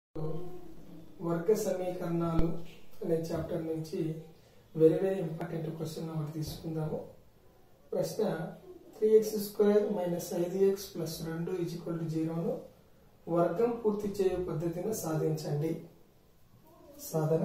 వర్గ సమీకరణాలు అనే చాప్టర్ నుంచి వెరీ వెరీ ఇంపార్టెంట్ క్వశ్చన్ ఒకటి తీసుకుందాము ప్రశ్న త్రీ ఎక్స్ స్క్వేర్ మైనస్ ఐదు ఎక్స్ ప్లస్ రెండు ఈక్వల్ టు జీరోను వర్గం పూర్తి చేయు పద్ధతిని సాధించండి సాధన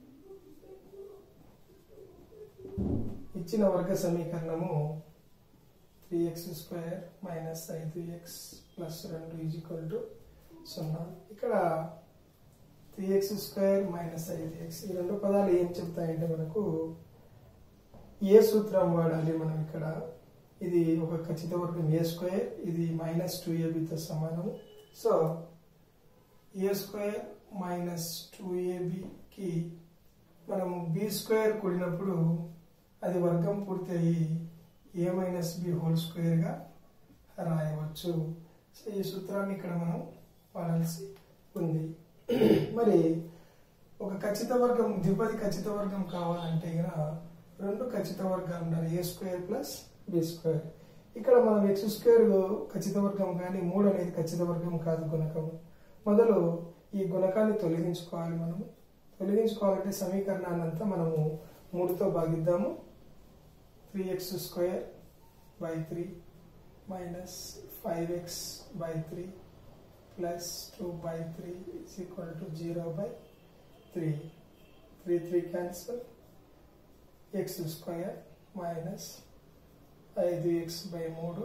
ఇచ్చిన వర్గ సమీకరణము త్రీ ఎక్స్ స్క్వేర్ మైనస్ ఐదు ఎక్స్ ప్లస్ రెండు ఈక్వల్ టు సున్నా ఇక్కడ త్రీ ఎక్స్ స్క్వేర్ మైనస్ ఐదు ఎక్స్ ఈ రెండు పదాలు ఏం చెప్తాయంటే మనకు ఏ సూత్రం వాడాలి మనం ఇక్కడ ఇది ఒక ఖచ్చిత వర్గం ఏ స్క్వేర్ ఇది మైనస్ టూ ఏబితో సమానం సో ఏ స్క్వేర్ మైనస్ టూ ఏబికి మనం బి స్క్వేర్ కూడినప్పుడు అది వర్గం పూర్తి అయ్యి ఏ మైనస్ బి హోల్ స్క్వేర్గా రాయవచ్చు సో ఈ సూత్రాన్ని ఇక్కడ మనం వాడాల్సి ఉంది మరి ఒక ఖచ్చిత వర్గం ద్విపది ఖచ్చిత వర్గం కావాలంటే ఇక రెండు ఖచ్చిత వర్గాలు ఉండాలి A square plus B square ఇక్కడ మనం ఎక్స్ స్క్వేర్ ఖచ్చిత వర్గం కానీ మూడు అనేది ఖచ్చిత వర్గం కాదు గుణకం మొదలు ఈ గుణకాన్ని తొలగించుకోవాలి మనము తొలగించుకోవాలంటే సమీకరణాన్ని అంతా మనము మూడుతో భాగిద్దాము three x square by three minus five x by three plus two by three is equal to zero by three three three cancel x square minus ఐదు ఎక్స్ బై మూడు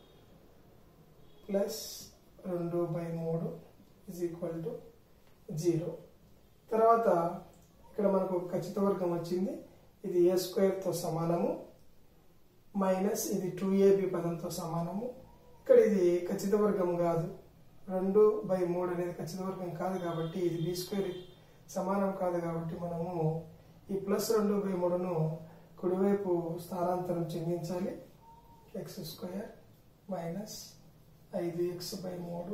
ప్లస్ రెండు బై మూడు ఇజ్ ఈక్వల్ టు జీరో తర్వాత ఇక్కడ మనకు ఖచ్చిత వర్గం వచ్చింది ఇది ఏ స్క్వేర్తో సమానము మైనస్ ఇది టూ ఏబి పదంతో సమానము ఇక్కడ ఇది ఖచ్చిత వర్గం కాదు రెండు బై మూడు అనేది ఖచ్చిత వర్గం కాదు కాబట్టి ఇది బి స్క్వేర్ సమానం కాదు కాబట్టి మనము ఈ ప్లస్ రెండు బై మూడును కుడివైపు స్థానాంతరం చెందించాలి ఎక్స్ స్క్వేర్ మైనస్ ఐదు ఎక్స్ బై మూడు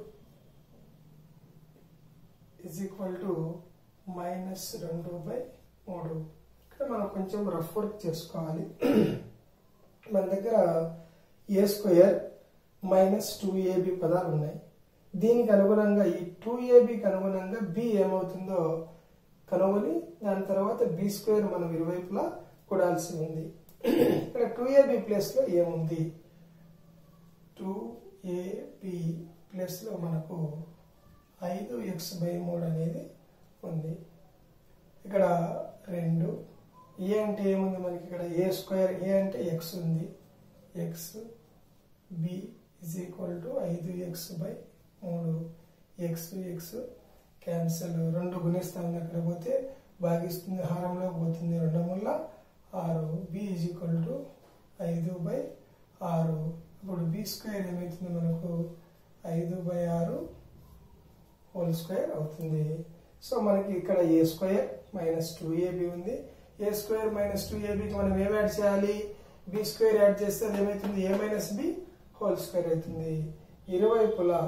ఇజ్ ఈక్వల్ టు మైనస్ రెండు బై మూడు ఇక్కడ మనం కొంచెం రఫ్ వర్క్ చేసుకోవాలి మన దగ్గర A square minus two AB పదాలు ఉన్నాయి దీనికి అనుగుణంగా ఈ టూ ఏబికి అనుగుణంగా బి ఏమవుతుందో కనుగొని దాని తర్వాత బి స్క్వేర్ మనం ఇరువైపులా కూడాల్సి ఉంది ఇక్కడ టూ ఏబి ప్లేస్లో ఏముంది టూ ఏబి ప్లేస్లో మనకు ఐదు ఎక్స్ బై మూడు అనేది ఉంది ఇక్కడ రెండు ఏ అంటే ఏముంది మనకి ఇక్కడ ఏ స్క్వేర్ ఏ అంటే ఎక్స్ ఉంది x b is equal to ఐదు ఎక్స్ బై మూడు ఎక్స్ ఎక్స్ క్యాన్సల్ రెండు గుణిస్తాం అక్కడ పోతే భాగిస్తుంది హారంలో పోతుంది రెండు వల్ల ఆరు బి ఈజ్ ఈక్వల్ టు ఐదు బై ఆరు ఇప్పుడు బి స్క్వేర్ ఏమవుతుంది మనకు ఐదు బై ఆరు హోల్ స్క్వేర్ అవుతుంది సో మనకి ఇక్కడ a square minus two a b ఉంది ఏ స్క్వేర్ మైనస్ టూ ఏబికి మనం ఏం యాడ్ చేయాలి బి స్క్వేర్ యాడ్ చేస్తే అది ఏమవుతుంది a minus B whole square అవుతుంది ఇరువైపులా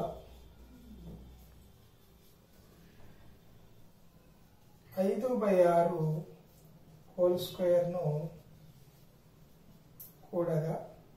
ఐదు బై ఆరు హోల్ స్క్వేర్ను కూడగా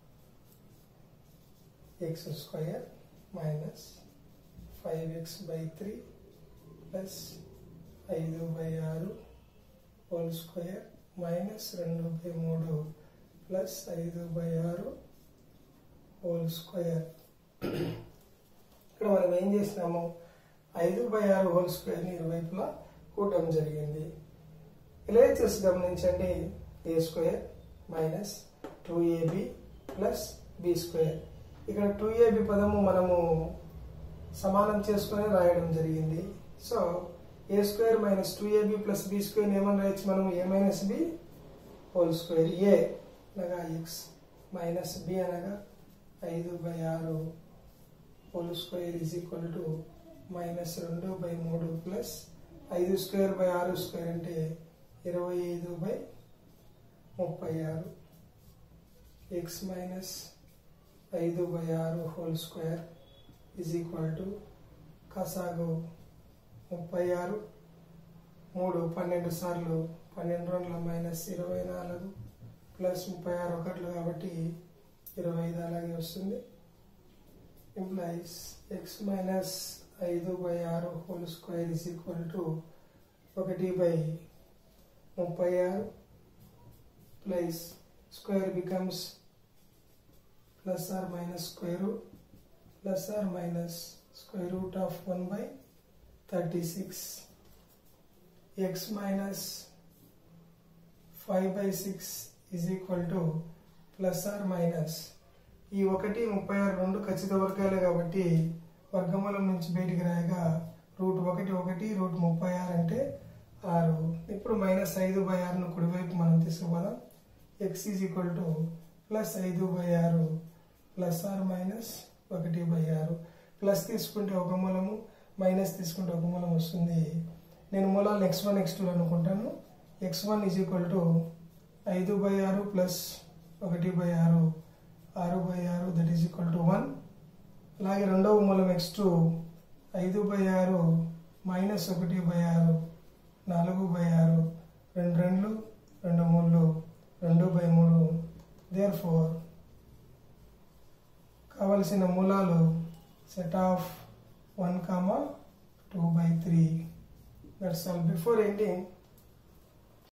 x square minus five x by three plus ఐదు బై ఆరు హోల్ స్క్వేర్ మైనస్ రెండు బై మూడు ప్లస్ ఐదు బై ఆరు హోల్ స్క్వేర్ ఇక్కడ మనం ఏం చేసినాము ఐదు బై ఆరు హోల్ స్క్వేర్ని ఇరువైపులా కూడడం జరిగింది ఎల్హెచ్ఎస్ గమనించండి a square minus two a b plus B square ఇక్కడ టూ ఏబి పదము మనము సమానం చేసుకొని రాయడం జరిగింది సో ఏ square minus two a b plus B square ఏమని రాయొచ్చు మనం a minus B whole square a అనగా ఎక్స్ మైనస్ బి అనగా ఐదు బై ఆరు whole square is equal to minus రెండు బై మూడు ప్లస్ ఐదు స్క్వేర్ బై ఆరు స్క్వేర్ అంటే ఇరవై ఐదు బై ముప్పై ఆరు ఎక్స్ మైనస్ ఐదు బై ఆరు whole square is equal to కసాగు ముప్పై ఆరు మూడు పన్నెండు సార్లు పన్నెండు రెండుల మైనస్ ఇరవై నాలుగు ప్లస్ ముప్పై ఆరు ఒకట్లు కాబట్టి ఇరవై ఐదు అలాగే వస్తుంది ఇంప్లాయిస్ ఎక్స్ మైనస్ ఐదు బై ఆరు whole square is equal to ఒకటి బై ముప్పై ఆరు plus square becomes plus or minus square root plus or minus square root of one by thirty six x minus five by six is equal to plus or minus ఈ ఒకటి ముప్పై ఆరు రెండు ఖచ్చిత వర్గాలే కాబట్టి వర్గమూలం నుంచి బయటికి రాయగా రూట్ ఒకటి ఒకటి రూట్ ముప్పై ఆరు అంటే ఆరు ఇప్పుడు మైనస్ ఐదు బై ఆరును కుడివైపు మనం తీసుకుపోదాం x is equal to plus ఐదు బై ఆరు ప్లస్ ఆర్ మైనస్ ఒకటి బై ఆరు ప్లస్ తీసుకుంటే ఒక మూలము మైనస్ తీసుకుంటే ఒక మూలం వస్తుంది నేను మూలాలు ఎక్స్ వన్ ఎక్స్ టూ అనుకుంటాను x one is equal to ఐదు బై ఆరు ప్లస్ ఒకటి బై ఆరు ఆరు బై ఆరు that is equal to one అలాగే రెండవ మూలం ఎక్స్ టూ ఐదు బై ఆరు మైనస్ ఒకటి బై ఆరు నాలుగు బై ఆరు రెండు రెండు రెండు మూడు రెండు బై మూడు దేర్ ఫోర్ కావలసిన మూలాలు set of one comma two by three that's all before ending